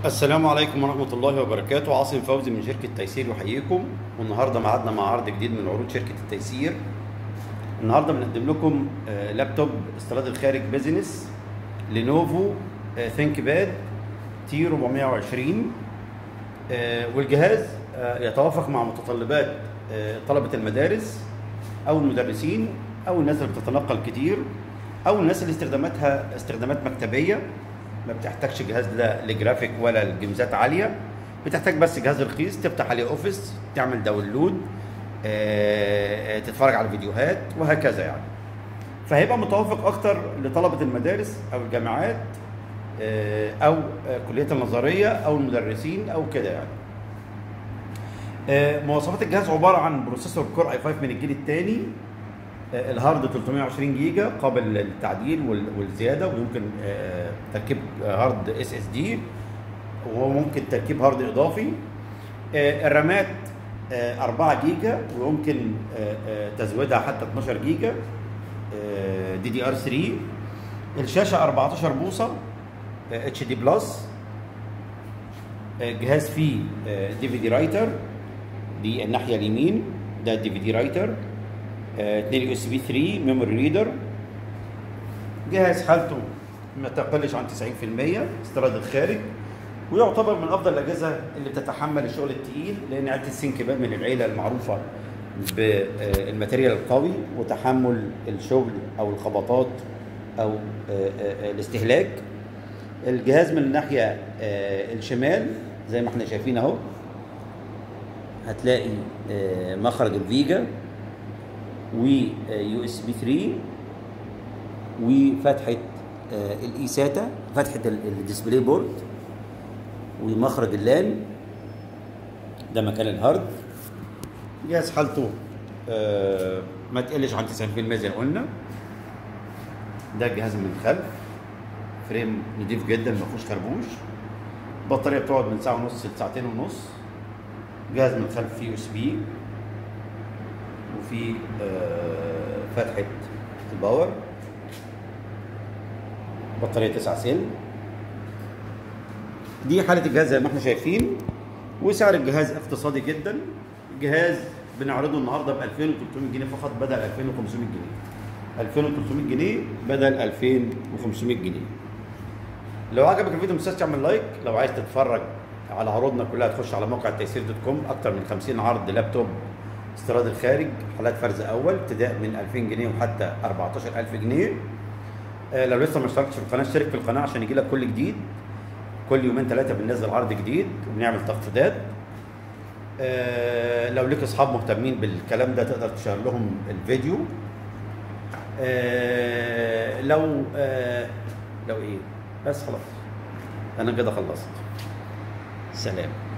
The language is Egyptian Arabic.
السلام عليكم ورحمة الله وبركاته عاصم فوزي من شركة تيسير يحييكم والنهاردة معادنا مع عرض جديد من عروض شركة التيسير النهاردة بنقدم لكم آه، لابتوب استيراد الخارج بيزنس لينوفو آه، ثينك باد تي 420 آه، والجهاز آه، يتوافق مع متطلبات آه، طلبة المدارس أو المدرسين أو الناس اللي بتتنقل كتير أو الناس اللي استخداماتها استخدامات مكتبية ما بتحتاجش جهاز لا لجرافيك ولا لجيمزات عاليه بتحتاج بس جهاز رخيص تفتح عليه اوفيس تعمل داونلود آه، تتفرج على فيديوهات وهكذا يعني فهيبقى متوافق اكتر لطلبه المدارس او الجامعات آه، او آه، كليه النظريه او المدرسين او كده يعني آه، مواصفات الجهاز عباره عن بروسيسور كور اي 5 من الجيل الثاني الهارد 320 جيجا قابل للتعديل وال- والزياده ويمكن آه، تركيب هارد اس اس دي وممكن تركيب هارد اضافي آه، الرامات آه، 4 جيجا ويمكن آه، آه، تزويدها حتى 12 جيجا دي دي ار 3 الشاشه 14 بوصه اتش دي بلس الجهاز فيه دي في دي رايتر دي الناحيه اليمين ده الدي في دي رايتر 2 يو اس بي 3 ميموري ريدر جهاز حالته ما تقلش عن 90% استيراد الخارج ويعتبر من افضل الاجهزه اللي بتتحمل الشغل الثقيل لان عده السينك باد من العيله المعروفه بالماتيريال القوي وتحمل الشغل او الخبطات او آه، آه، الاستهلاك الجهاز من الناحيه آه، الشمال زي ما احنا شايفين اهو هتلاقي آه، مخرج الفيجا ويو اس بي 3 وفتحه آه، الاي ساتا فتحه ال- الديسبلاي بورد ومخرج اللان ده مكان الهارد جهاز حالته آه، ما تقلش عن 90% زي ما قلنا ده الجهاز من الخلف فريم نضيف جدا ما فيهوش خربوش البطاريه بتقعد من ساعه ونص لساعتين ونص جهاز من الخلف فيه يو اس بي وفي آه، فتحة الباور بطارية 9 سل دي حالة الجهاز زي ما احنا شايفين وسعر الجهاز اقتصادي جدا الجهاز بنعرضه النهارده ب 2300 جنيه فقط بدل 2500 جنيه 2300 جنيه بدل 2500 جنيه لو عجبك الفيديو ما تنساش تعمل لايك لو عايز تتفرج على عروضنا كلها تخش على موقع تيسير دوت كوم اكتر من 50 عرض لابتوب استيراد الخارج حالات فرز اول ابتداء من 2000 جنيه وحتى 14000 جنيه آه، لو لسه ما اشتركتش في القناه اشترك في القناه عشان يجي لك كل جديد كل يومين ثلاثه بننزل عرض جديد وبنعمل تخفيضات آه، لو ليك اصحاب مهتمين بالكلام ده تقدر تشير لهم الفيديو آه، لو آه، لو ايه بس خلاص انا كده خلصت سلام